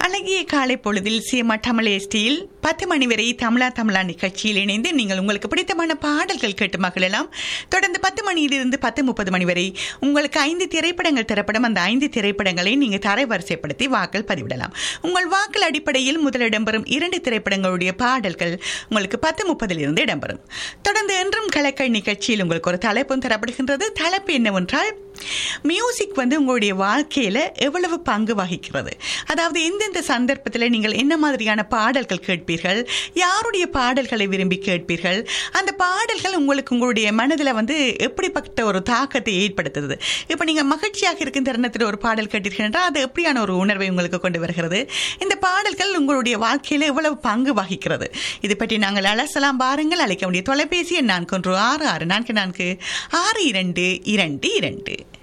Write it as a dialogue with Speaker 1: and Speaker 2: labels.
Speaker 1: அழகிய காலை பொழுதில் சீமா தமிழேஸ்டியில் பத்து மணி வரை தமிழா தமிழா நிகழ்ச்சியில் இணைந்து நீங்கள் உங்களுக்கு பிடித்தமான பாடல்கள் கேட்டு மகிழலாம் தொடர்ந்து பத்து மணியிலிருந்து பத்து முப்பது மணி வரை உங்களுக்கு ஐந்து திரைப்படங்கள் தரப்படும் அந்த ஐந்து திரைப்படங்களை நீங்கள் தரைவரிசைப்படுத்தி வாக்கள் பதிவிடலாம் உங்கள் வாக்கள் அடிப்படையில் முதல் இடம்பெறும் இரண்டு திரைப்படங்களுடைய பாடல்கள் உங்களுக்கு பத்து முப்பதிலிருந்து இடம்பெறும் தொடர்ந்து என்றும் கலக்கல் நிகழ்ச்சியில் உங்களுக்கு ஒரு தலைப்பும் தரப்படுகின்றது தலைப்பு என்னவென்றால் மியூசிக் வந்து உங்களுடைய வாழ்க்கையில் எவ்வளவு பங்கு வகிக்கிறது அதாவது எந்தெந்த சந்தர்ப்பத்தில் நீங்கள் என்ன மாதிரியான பாடல்கள் கேட்பீர்கள் யாருடைய பாடல்களை விரும்பி கேட்பீர்கள் அந்த பாடல்கள் உங்களுக்கு உங்களுடைய மனதில் வந்து எப்படிப்பட்ட ஒரு தாக்கத்தை ஏற்படுத்துது இப்போ நீங்கள் மகிழ்ச்சியாக இருக்கும் தருணத்தில் ஒரு பாடல் கேட்டீர்கள் என்றால் அது எப்படியான ஒரு உணர்வை உங்களுக்கு கொண்டு வருகிறது இந்த பாடல்கள் உங்களுடைய வாழ்க்கையில் எவ்வளவு பங்கு வகிக்கிறது இது பற்றி நாங்கள் அலசலாம் பாருங்கள் அழைக்க வேண்டிய தொலைபேசி எண் நான்கு ஒன்று ஆறு ஆறு நான்கு நான்கு ஆறு இரண்டு இரண்டு இரண்டு